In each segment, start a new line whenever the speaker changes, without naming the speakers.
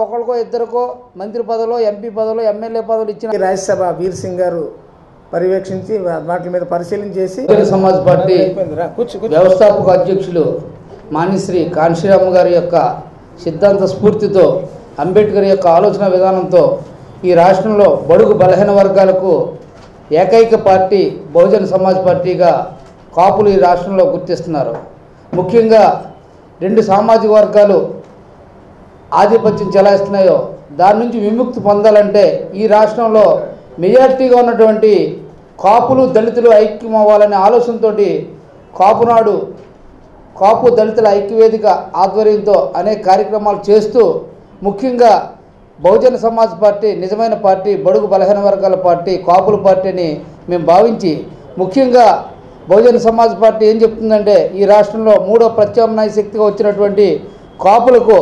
ఒకరికో ఇద్దరికో మంత్రి పదవులు ఎంపీ పదవులు ఎమ్మెల్యే పదవులు ఇచ్చిన
రాజ్యసభ వీర్ సింగ్ గారు పర్యవేక్షించి వాటి మీద పరిశీలన చేసి
బహుజన సమాజ్ పార్టీ
రా, కూర్చో కూర్చో.
వ్యవస్థాపక అధ్యక్షులు మాన్యశ్రీ కాంశీరామ్ గారి యొక్క సిద్ధాంత స్ఫూర్తితో అంబేద్కర్ యొక్క ఆలోచన విధానంతో ఈ రాష్ట్రంలో బడుగు బలహీన వర్గాలకు ఏకైక పార్టీ బహుజన సమాజ్ పార్టీగా కాపులు ఈ రాష్ట్రంలో గుర్తిస్తున్నారు ముఖ్యంగా రెండు సామాజిక వర్గాలు ఆధిపత్యం చెలాయిస్తున్నాయో దాని నుంచి విముక్తి పొందాలంటే ఈ రాష్ట్రంలో మెజారిటీగా ఉన్నటువంటి కాపులు దళితులు ఐక్యం అవ్వాలనే ఆలోచనతోటి కాపునాడు కాపు దళితుల ఐక్యవేదిక ఆధ్వర్యంతో అనేక కార్యక్రమాలు చేస్తూ ముఖ్యంగా బహుజన సమాజ్ పార్టీ నిజమైన పార్టీ బడుగు బలహీన వర్గాల పార్టీ కాపుల పార్టీ అని మేము భావించి ముఖ్యంగా బహుజన సమాజ్ పార్టీ ఏం చెప్తుందంటే ఈ రాష్ట్రంలో మూడో ప్రత్యామ్నాయ శక్తిగా వచ్చినటువంటి కాపులకు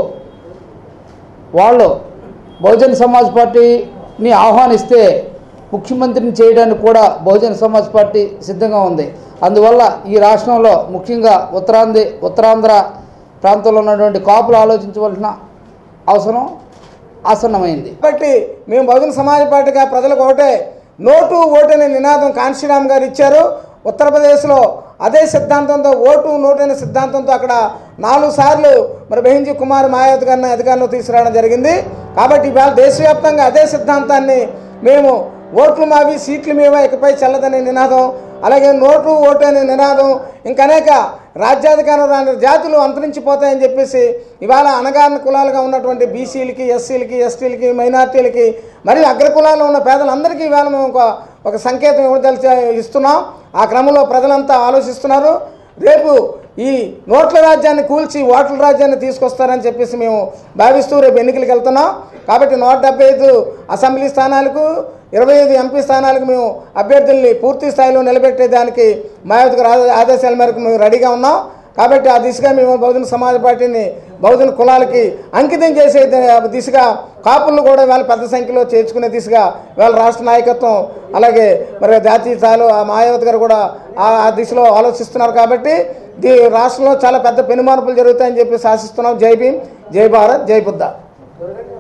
వాళ్ళు బహుజన సమాజ్ పార్టీని ఆహ్వానిస్తే ముఖ్యమంత్రిని చేయడానికి కూడా బహుజన సమాజ్ పార్టీ సిద్ధంగా ఉంది అందువల్ల ఈ రాష్ట్రంలో ముఖ్యంగా ఉత్తరాంధ్ర ఉత్తరాంధ్ర ప్రాంతంలో ఉన్నటువంటి కాపులు ఆలోచించవలసిన అవసరం ఆసన్నమైంది
కాబట్టి మేము బహుజన సమాజ్ పార్టీగా ప్రజలకు ఒకటే నోటు ఓటు అనే నినాదం కాంశీరామ్ గారు ఇచ్చారు ఉత్తరప్రదేశ్లో అదే సిద్ధాంతంతో ఓటు నోటు అనే సిద్ధాంతంతో అక్కడ నాలుగు సార్లు మరి బెహింజీ కుమార్ మాయావతి గారిని అధికారంలో తీసుకురావడం జరిగింది కాబట్టి ఇవాళ దేశవ్యాప్తంగా అదే సిద్ధాంతాన్ని మేము ఓట్లు మావి సీట్లు మేవా ఇకపై చెల్లదనే నినాదం అలాగే నోటు ఓటు అనే నినాదం ఇంకా అనేక రాజ్యాధికారం రాని జాతులు అంతరించిపోతాయని చెప్పేసి ఇవాళ అనగారిన కులాలుగా ఉన్నటువంటి బీసీలకి ఎస్సీలకి ఎస్టీలకి మైనార్టీలకి మరియు అగ్రకులాల్లో ఉన్న పేదలందరికీ ఇవాళ మేము ఒక ఒక సంకేతం ఇవ్వదలిచి ఇస్తున్నాం ఆ క్రమంలో ప్రజలంతా ఆలోచిస్తున్నారు రేపు ఈ నోట్ల రాజ్యాన్ని కూల్చి ఓట్ల రాజ్యాన్ని తీసుకొస్తారని చెప్పేసి మేము భావిస్తూ రేపు ఎన్నికలకు వెళ్తున్నాం కాబట్టి నూట డెబ్బై ఐదు అసెంబ్లీ స్థానాలకు ఇరవై ఐదు ఎంపీ స్థానాలకు మేము అభ్యర్థుల్ని పూర్తి స్థాయిలో నిలబెట్టేదానికి మాయావతి గారి ఆదే- ఆదేశాల మేరకు మేము రెడీగా ఉన్నాం కాబట్టి ఆ దిశగా మేము బహుజన సమాజ్ పార్టీని బహుజన కులాలకి అంకితం చేసే ద- దిశగా కాపులను కూడా ఇవాళ పెద్ద సంఖ్యలో చేర్చుకునే దిశగా ఇవాళ రాష్ట్ర నాయకత్వం అలాగే మరి జాతీయ స్థాయిలో ఆ మాయావతి గారు కూడా ఆ ఆ దిశలో ఆలోచిస్తున్నారు కాబట్టి దీ రాష్ట్రంలో చాలా పెద్ద పెనుమార్పులు జరుగుతాయని చెప్పి ఆశిస్తున్నాం జై భీమ్ జై భారత్ జై బుద్ధ